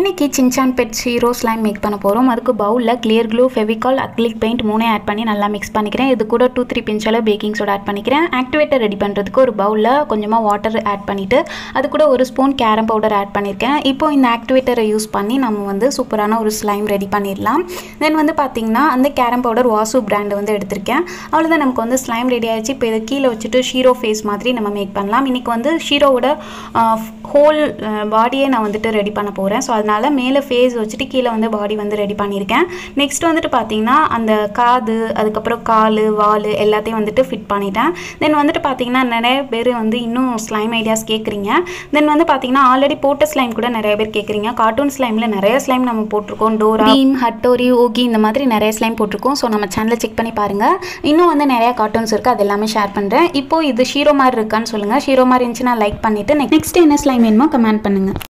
இன்றைக்கி Shinchan pet hero slime make பண்ண போகிறோம் அதுக்கு பவுலில் clear glue Fevicol acrylic paint மூணே ஆட் பண்ணி நல்லா மிக்ஸ் பண்ணிக்கிறேன் இது கூட டூ த்ரீ பிஞ்ச் அளவு பேக்கிங் சோடா ஆட் பண்ணிக்கிறேன் ஆக்டிவேட்டர் ரெடி பண்ணுறதுக்கு ஒரு பவுலில் கொஞ்சமாக வாட்டர் ஆட் பண்ணிவிட்டு அது கூட ஒரு ஸ்பூன் கேரம் பவுடர் ஆட் பண்ணியிருக்கேன் இப்போ இந்த ஆக்டிவேட்டரை யூஸ் பண்ணி நம்ம வந்து சூப்பரான ஒரு ஸ்லைம் ரெடி பண்ணிடலாம் தென் வந்து பார்த்திங்கன்னா அந்த கேரம் பவுடர் வாசு பிராண்டு வந்து எடுத்திருக்கேன் அவ்வளோதான் நமக்கு வந்து ஸ்லைம் ரெடி ஆயிடுச்சு இப்போ இதை கீழே வச்சுட்டு ஷீரோ ஃபேஸ் மாதிரி நம்ம மேக் பண்ணலாம் இன்றைக்கி வந்து ஷீரோவோட ஹோல் பாடியே நான் வந்துட்டு ரெடி பண்ண போகிறேன் ஸோ அதனால் மேலே ஃபேஸ் வச்சுட்டு கீழே வந்து பாடி வந்து ரெடி பண்ணியிருக்கேன் நெக்ஸ்ட் வந்துட்டு பார்த்தீங்கன்னா அந்த காது அதுக்கப்புறம் கால் வால் எல்லாத்தையும் வந்துட்டு ஃபிட் பண்ணிட்டேன் தென் வந்துட்டு பார்த்தீங்கன்னா நிறைய பேர் வந்து இன்னும் ஸ்லைம் ஐடியாஸ் கேட்குறீங்க தென் வந்து பார்த்தீங்கன்னா ஆல்ரெடி போட்ட ஸ்லைம் கூட நிறைய பேர் கேட்குறீங்க கார்ட்டூன் ஸ்லைமில் நிறைய ஸ்லைம் நம்ம போட்டிருக்கோம் டோரா பீம் ஹட்டோரி ஓகி இந்த மாதிரி நிறைய ஸ்லைம் போட்டிருக்கோம் ஸோ நம்ம சேனலை செக் பண்ணி பாருங்கள் இன்னும் வந்து நிறைய கார்ட்டூன்ஸ் இருக்குது அது எல்லாமே ஷேர் பண்ணுறேன் இப்போ இது ஷீரோ மாதிரி இருக்கான்னு சொல்லுங்கள் ஷீரோ மாதிரி இருந்துச்சுன்னா லைக் பண்ணிவிட்டு நெக்ஸ்ட் என்ன ஸ்லைம் வேணுமோ கமெண்ட் பண்ணுங்கள்